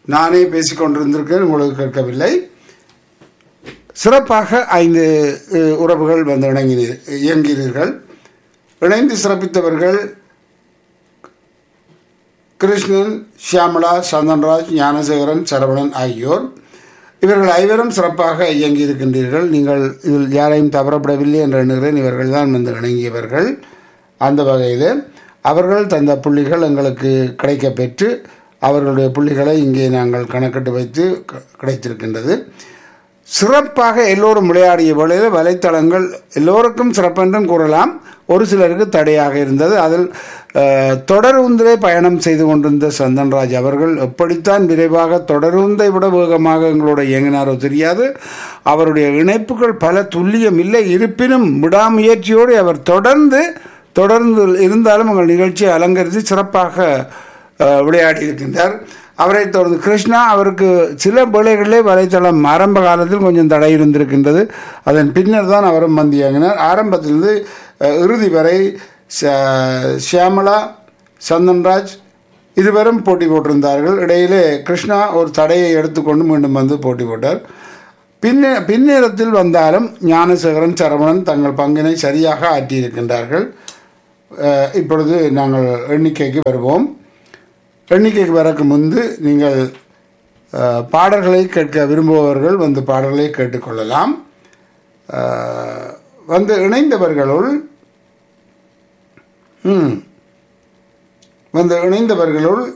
நானே பேசிக் கொண்டிருந்திருக்கேன் உங்களுக்கு கேட்கவில்லை சிறப்பாக ஐந்து அஹ், உறவுகள் வந்து இணங்கினீர் இயங்கினீர்கள் இணைந்து சிறப்பித்தவர்கள் கிருஷ்ணன் ஷியாமலா சந்தன்ராஜ் ஞானசேகரன் சரவணன் ஆகியோர் இவர்கள் ஐவரும் சிறப்பாக இயங்கி இருக்கின்றீர்கள் நீங்கள் இதில் யாரையும் தவறப்படவில்லை என்று எண்ணுகிறேன் இவர்கள் தான் வந்து இணங்கியவர்கள் அந்த வகையில் அவர்கள் தந்த புள்ளிகள் எங்களுக்கு கிடைக்கப் பெற்று அவர்களுடைய புள்ளிகளை இங்கே நாங்கள் கணக்கிட்டு வைத்து க- கிடைத்திருக்கின்றது சிறப்பாக எல்லோரும் விளையாடிய வேளையில் வலைத்தளங்கள் எல்லோருக்கும் சிறப்பென்றும் கூறலாம் ஒரு சிலருக்கு தடையாக இருந்தது அதில் அஹ், தொடருந்திலே பயணம் செய்து கொண்டிருந்த சந்தன்ராஜ் அவர்கள் எப்படித்தான் விரைவாக தொடருந்தை விட வேகமாக எங்களோட இயங்கினாரோ தெரியாது அவருடைய இணைப்புகள் பல துல்லியம் இல்லை இருப்பினும் விடாமுயற்சியோடு அவர் தொடர்ந்து தொடர்ந்து இருந்தாலும் உங்கள் நிகழ்ச்சியை அலங்கரித்து சிறப்பாக அஹ், விளையாடி இருக்கின்றார் அவரை தொடர்ந்து கிருஷ்ணா அவருக்கு சில வேளைகளிலே வலைத்தளம் ஆரம்ப காலத்தில் கொஞ்சம் தடை இருந்திருக்கின்றது அதன் பின்னர் தான் அவரும் வந்து இயங்கினார் ஆரம்பத்திலிருந்து அஹ், இறுதி வரை ச- ஷியாமளா சந்தன்ராஜ் இருவரும் போட்டி போட்டிருந்தார்கள் இடையிலே கிருஷ்ணா ஒரு தடையை எடுத்துக்கொண்டு மீண்டும் வந்து போட்டி போட்டார் பின்ன பின்னேரத்தில் வந்தாலும் ஞானசேகரன் சரவணன் தங்கள் பங்கினை சரியாக ஆற்றியிருக்கின்றார்கள் அஹ், இப்பொழுது நாங்கள் எண்ணிக்கைக்கு வருவோம் எண்ணிக்கைக்கு வரக்கு முன்பு நீங்கள் அஹ், பாடல்களை கேட்க விரும்புபவர்கள் வந்து பாடல்களை கேட்டுக்கொள்ளலாம் அஹ், வந்து இணைந்தவர்களுள் ம் வந்து இணைந்தவர்களுள்